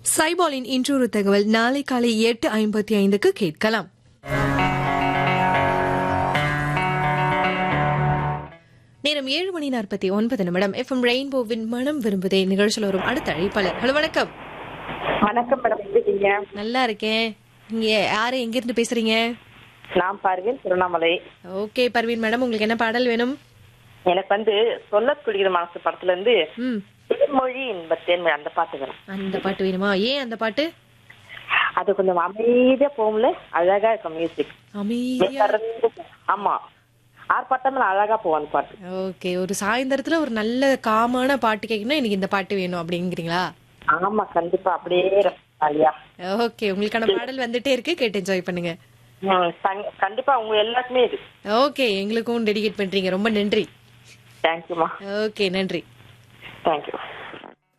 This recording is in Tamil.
சைபாலின் இன்றொரு தகவல் நாளை காலை எட்டு ஐம்பத்தி ஐந்துக்கு கேட்கலாம் நேரம் ஏழு மணி நாற்பத்தி ஒன்பது நிமிடம் எஃப்எம் ரெயின்போவின் மனம் விரும்புதே நிகழ்ச்சியில் வரும் அடுத்த அழைப்பாளர் ஹலோ வணக்கம் வணக்கம் மேடம் எப்படி இருக்கீங்க நல்லா இருக்கேன் நீங்க யாரு எங்க இருந்து பேசுறீங்க நான் பார்வேன் திருவண்ணாமலை ஓகே பர்வீன் மேடம் உங்களுக்கு என்ன பாடல் வேணும் எனக்கு வந்து சொல்லக் குடிக்கிற மனசு படத்துல இருந்து ம் தேன்மொழி இன்பத்தேன் அந்த பாட்டு வேணும் அந்த பாட்டு வேணுமா ஏன் அந்த பாட்டு அது கொஞ்சம் அமைதியா போகும்ல அழகா இருக்கும் மியூசிக் அமைதியா ஆமா ஆர்ப்பாட்டம் அழகா போகும் அந்த பாட்டு ஓகே ஒரு சாயந்தரத்துல ஒரு நல்ல காமான பாட்டு கேட்கணும் எனக்கு இந்த பாட்டு வேணும் அப்படிங்கிறீங்களா ஆமா கண்டிப்பா அப்படியே ரசிப்பாளியா ஓகே உங்களுக்கான பாடல் வந்துட்டே இருக்கு கேட்டு என்ஜாய் பண்ணுங்க ம், தங்- கண்டிப்பா உங்க எல்லாருக்குமே இது ஓகே எங்களுக்கும் டெடிகேட் பண்றீங்க ரொம்ப நன்றி தேங்க்யூமா ஓகே நன்றி தேங்க்யூ